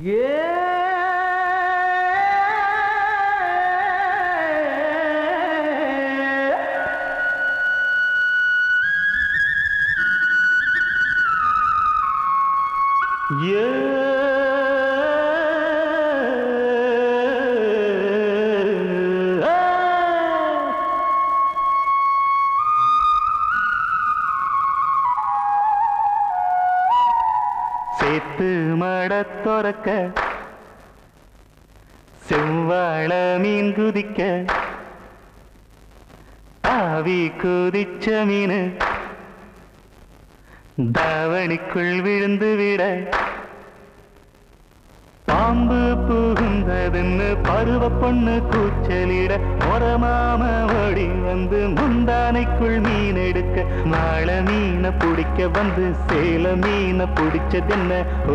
சேத்து மட துறக்க செவ்வாழ மீன் குதிக்க ஆவி குதிச்ச மீன் தாவணிக்குள் விழுந்து விட பாம்பு புகுந்ததுன்னு பருவ பொண்ணு கூச்சலிட மொரமாம ஓடி வந்து முந்தானைக்குள் மீன் எடுக்க மாள மீனை பிடிக்க வந்து சேல மீனை பிடிச்சதென்ன ஓ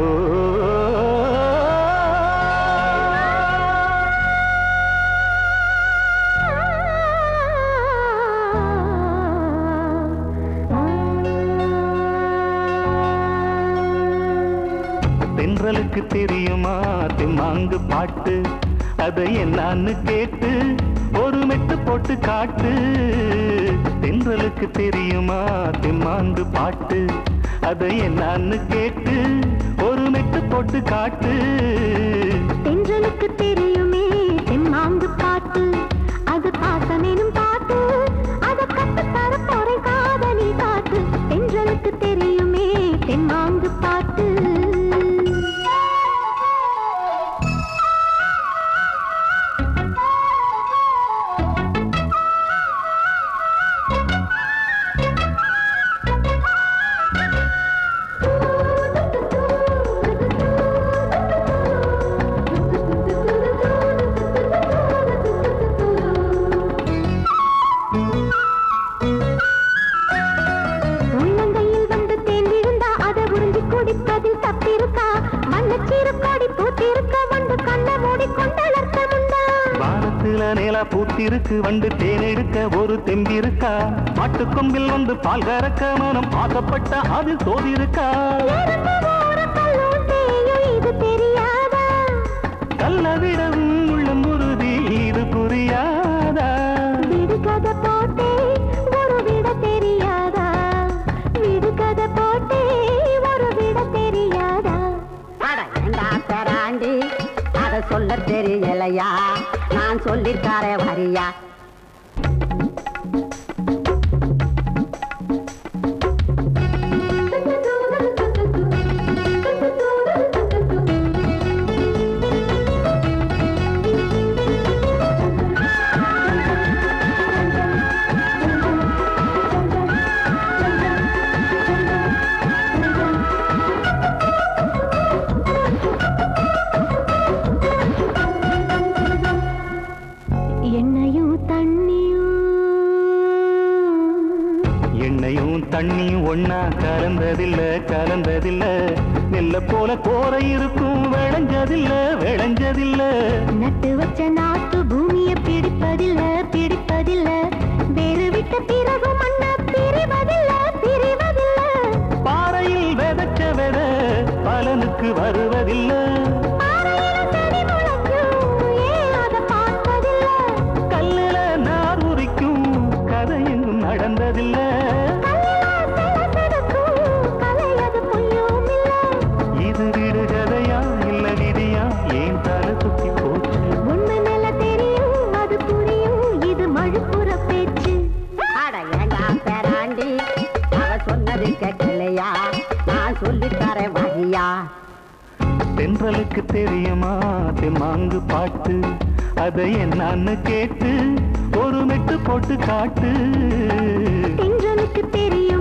தென்றலுக்கு தெரியுமா திம்மாங்கு பாட்டு அதை என்னான்னு கேட்டு ஒரு மெட்டு போட்டு காட்டு தென்றலுக்கு தெரியுமா திம்மாங்கு பாட்டு அதை என்னான்னு கேட்டு ஒரு மெட்டு போட்டு காட்டு தென்றலுக்கு தெரியுமே தெம்மாங்கு பாட்டு அது பாசமேனும் பாட்டு அத கத்து தர போறேன் காதலி காட்டு தென்றலுக்கு தெரியுமே தெம்மாங்கு பாட்டு உள்ளங்கையில் வந்து தேன் விழுந்தா அதை உறிஞ்சி குடிப்பதில் தப்பிருக்கா வண்ணச்சீரு கொடி பூத்திருக்க வந்து கண்ணை மூடி கொண்டளர்த்த முண்டா வானத்துல நிலா பூத்திருக்கு வண்டு தேனெடுக்க ஒரு தெம்பிருக்கா மாட்டுக்கொம்பில் வந்து பால் கறக்க மனம் ஆசைப்பட்ட அதில் சோதிருக்கா எறும்பு ஊற கல்லும் தேயும் இது தெரியாதா கல்ல விடவும் உள்ளம் உறுதி இது புரியாதா விடுகதை போட்டே ஒரு விட தெரியாதா விடுகதை போட்டே ஒரு விட தெரியாதா அட ஏண்டா பெறாண்டி அத சொல்ல தெரியலையா நான் சொல்லித்தாரே வரியா எண்ணெயும் தண்ணியும் எண்ணெயும் தண்ணியும் ஒன்னா கலந்ததில்ல கலந்ததில்ல நெல்ல போல கோரை இருக்கும் விளைஞ்சதில்ல விளைஞ்சதில்ல நட்டு வச்ச நாட்டு பூமிய பிடிப்பதில்ல பிடிப்பதில்ல வேறு விட்ட பிறகு மண்ண பிரிவதில்ல பிரிவதில்ல பாறையில் விதைச்ச வித பலனுக்கு வருவதில்ல பாறையில செடி முளைக்கும், ஏன் அதை பார்ப்பதில்ல? கல்லுல நார் உரிக்கும் கதை எங்கும் நடந்ததில்ல கல்லில சில செதுக்கும், கலை அது பொய்யும் இல்ல. இது விடு கதையா இல்ல விதியா ஏன் தலை சுத்தி போச்சு உண்மை மேல தெரியும், அது புரியும், இது மழுப்புற பேச்சு அட ஏண்டா பெறாண்டி அவ சொன்னது கேட்கலையா நான் சொல்லித்தாரே வரியா தென்றலுக்கு தெரியுமா தெம்மாங்கு பாட்டு அதை என்னான்னு கேட்டு ஒரு மெட்டு போட்டு காட்டு தென்றலுக்கு தெரியும்